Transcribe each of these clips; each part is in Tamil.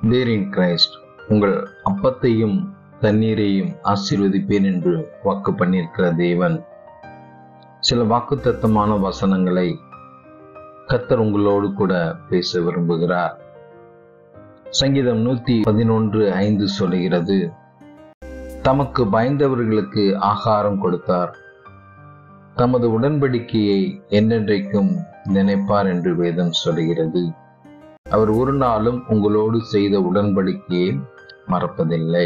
தேரின் கிரைஸ்ட் உங்கள் அப்பத்தையும் தண்ணீரையும் ஆசீர்வதிப்பேன் என்று வாக்கு பண்ணியிருக்கிற தேவன் சில வாக்குத்தத்தமான வசனங்களை கத்தர் உங்களோடு கூட பேச விரும்புகிறார் சங்கீதம் நூத்தி பதினொன்று ஐந்து சொல்லுகிறது தமக்கு பயந்தவர்களுக்கு ஆகாரம் கொடுத்தார் தமது உடன்படிக்கையை என்னென்றைக்கும் நினைப்பார் என்று வேதம் சொல்கிறது அவர் ஒரு நாளும் உங்களோடு செய்த உடன்படிக்கையை மறப்பதில்லை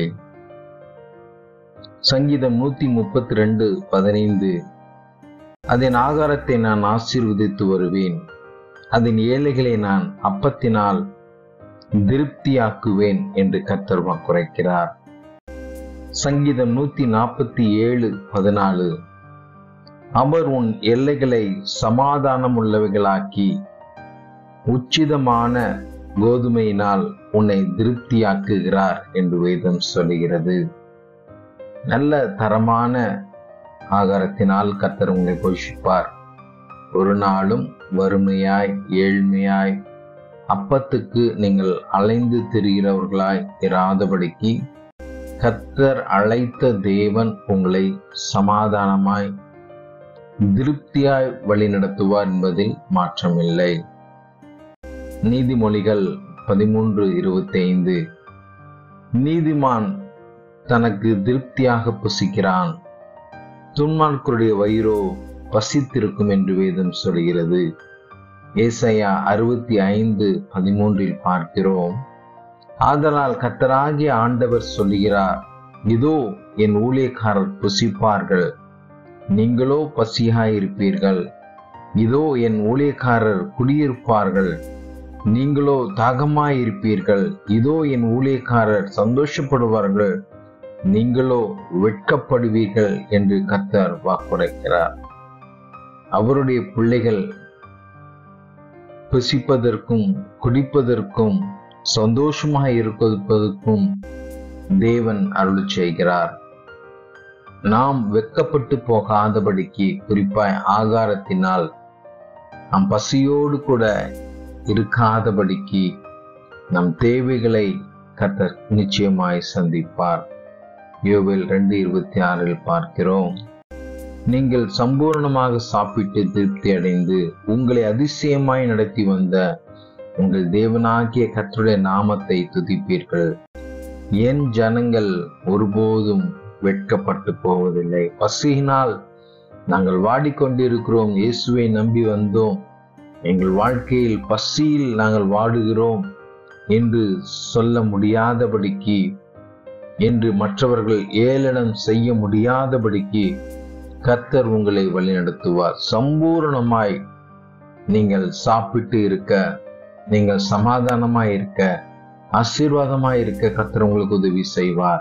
சங்கீதம் நூத்தி முப்பத்தி ரெண்டு பதினைந்து அதன் ஆகாரத்தை நான் ஆசீர்வதித்து வருவேன் அதன் ஏழைகளை நான் அப்பத்தினால் திருப்தியாக்குவேன் என்று கர்த்தர் குறைக்கிறார் சங்கீதம் நூத்தி நாற்பத்தி ஏழு பதினாலு அவர் உன் எல்லைகளை சமாதானம் உள்ளவைகளாக்கி உச்சிதமான கோதுமையினால் உன்னை திருப்தியாக்குகிறார் என்று வேதம் சொல்லுகிறது நல்ல தரமான ஆகாரத்தினால் கர்த்தர் உங்களை போஷிப்பார் ஒரு நாளும் வறுமையாய் ஏழ்மையாய் அப்பத்துக்கு நீங்கள் அலைந்து திரிகிறவர்களாய் இராதபடிக்கு கர்த்தர் அழைத்த தேவன் உங்களை சமாதானமாய் திருப்தியாய் வழிநடத்துவார் என்பதில் மாற்றமில்லை நீதிமொழிகள் பதிமூன்று இருபத்தி ஐந்து நீதிமான் தனக்கு திருப்தியாக புசிக்கிறான் துன்மார்க்கருடைய வயிறோ பசித்திருக்கும் என்று வேதம் சொல்கிறது ஏசையா அறுபத்தி ஐந்து பதிமூன்றில் பார்க்கிறோம் ஆதலால் கத்தராகிய ஆண்டவர் சொல்லுகிறார் இதோ என் ஊழியக்காரர் புசிப்பார்கள் நீங்களோ பசியாயிருப்பீர்கள் இதோ என் ஊழியக்காரர் குடியிருப்பார்கள் நீங்களோ தாகமாயிருப்பீர்கள் இதோ என் ஊழியக்காரர் சந்தோஷப்படுவார்கள் நீங்களோ வெட்கப்படுவீர்கள் என்று கர்த்தர் வாக்குரைக்கிறார் அவருடைய பிள்ளைகள் புசிப்பதற்கும் குடிப்பதற்கும் சந்தோஷமாக இருப்பதற்கும் தேவன் அருள் செய்கிறார் நாம் வெக்கப்பட்டு போகாதபடிக்கு குறிப்பாய் ஆகாரத்தினால் நம் பசியோடு கூட இருக்காதபடிக்கு நம் தேவைகளை கர்த்தர் நிச்சயமாய் சந்திப்பார் யோவில் ரெண்டு இருபத்தி ஆறில் பார்க்கிறோம் நீங்கள் சம்பூர்ணமாக சாப்பிட்டு திருப்தி அடைந்து உங்களை அதிசயமாய் நடத்தி வந்த உங்கள் தேவனாகிய கர்த்தருடைய நாமத்தை துதிப்பீர்கள் என் ஜனங்கள் ஒருபோதும் வெட்கப்பட்டு போவதில்லை பசியினால் நாங்கள் வாடிக்கொண்டிருக்கிறோம் இயேசுவை நம்பி வந்தோம் எங்கள் வாழ்க்கையில் பசியில் நாங்கள் வாடுகிறோம் என்று சொல்ல முடியாதபடிக்கு என்று மற்றவர்கள் ஏளனம் செய்ய முடியாதபடிக்கு கர்த்தர் உங்களை வழிநடத்துவார் சம்பூர்ணமாய் நீங்கள் சாப்பிட்டு இருக்க நீங்கள் சமாதானமாய் இருக்க ஆசீர்வாதமாய் இருக்க கர்த்தர் உங்களுக்கு உதவி செய்வார்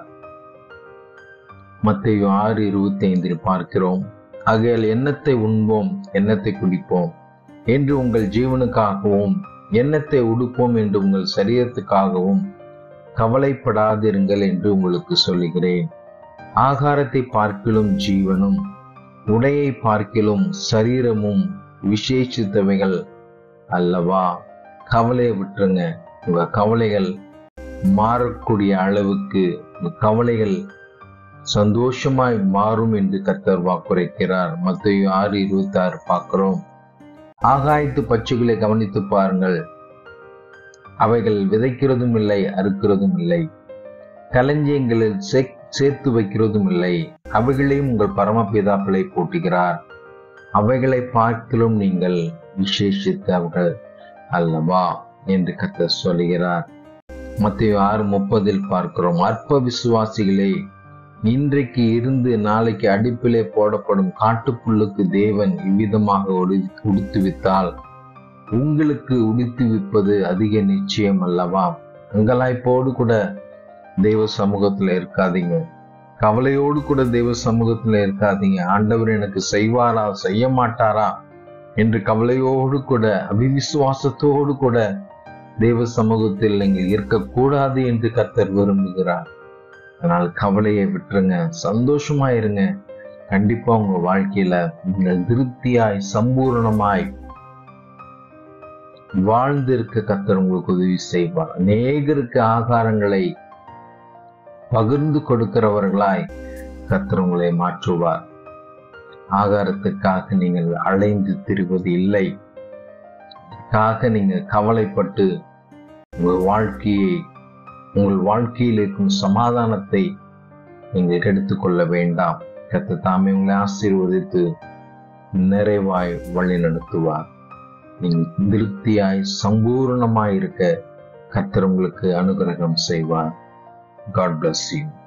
மத்திய ஆறு இருபத்தி ஐந்தில் பார்க்கிறோம் ஆகையால் எண்ணத்தை உண்போம் எண்ணத்தை குடிப்போம் என்று உங்கள் ஜீவனுக்காகவும் எண்ணத்தை உடுப்போம் என்று உங்கள் சரீரத்துக்காகவும் கவலைப்படாதிருங்கள் என்று உங்களுக்கு சொல்லுகிறேன் ஆகாரத்தை பார்க்கிலும் ஜீவனும் உடையை பார்க்கிலும் சரீரமும் விசேஷித்தவைகள் அல்லவா கவலையை விட்டுருங்க உங்க கவலைகள் மாறக்கூடிய அளவுக்கு உங்க கவலைகள் சந்தோஷமாய் மாறும் என்று கர்த்தர் வாக்குரைக்கிறார் மத்திய ஆறு இருபத்தி ஆறு பார்க்கிறோம் ஆகாயத்து பட்சிகளை கவனித்து பாருங்கள் அவைகள் விதைக்கிறதும் இல்லை அறுக்கிறதும் இல்லை களஞ்சியங்களில் சேர்த்து வைக்கிறதும் இல்லை அவைகளையும் உங்கள் பரமபிதாக்களை போட்டுகிறார் அவைகளை பார்க்கிலும் நீங்கள் விசேஷித்தவர்கள் அல்லவா என்று கத்த சொல்லுகிறார் மத்திய ஆறு முப்பதில் பார்க்கிறோம் அற்ப விசுவாசிகளே இன்றைக்கு இருந்து நாளைக்கு அடுப்பிலே போடப்படும் காட்டுப்புல்லுக்கு தேவன் இவ்விதமாக உடுத்துவித்தால் உங்களுக்கு உடுத்துவிப்பது அதிக நிச்சயம் அல்லவா அங்கலாய்ப்போடு கூட தெய்வ சமூகத்துல இருக்காதீங்க கவலையோடு கூட தெய்வ சமூகத்துல இருக்காதீங்க ஆண்டவர் எனக்கு செய்வாரா செய்ய மாட்டாரா என்று கவலையோடு கூட அபிவிசுவாசத்தோடு கூட தெய்வ சமூகத்தில் நீங்கள் இருக்கக்கூடாது என்று கர்த்தர் விரும்புகிறார் அதனால் கவலையை விட்டுருங்க சந்தோஷமா இருங்க கண்டிப்பா உங்க வாழ்க்கையில நீங்கள் திருப்தியாய் சம்பூர்ணமாய் வாழ்ந்திருக்க கத்தர் உங்களுக்கு உதவி செய்வார் அநேகருக்கு ஆகாரங்களை பகிர்ந்து கொடுக்கிறவர்களாய் கத்தர் உங்களை மாற்றுவார் ஆகாரத்துக்காக நீங்கள் அலைந்து திரிவது இல்லை அதற்காக நீங்க கவலைப்பட்டு உங்கள் வாழ்க்கையை உங்கள் வாழ்க்கையில் இருக்கும் சமாதானத்தை நீங்கள் எடுத்துக்கொள்ள வேண்டாம் கத்த தாமே உங்களை ஆசீர்வதித்து நிறைவாய் வழி நடத்துவார் நீங்கள் திருப்தியாய் சம்பூர்ணமாய் இருக்க கத்தர் உங்களுக்கு அனுகிரகம் செய்வார் காட் bless you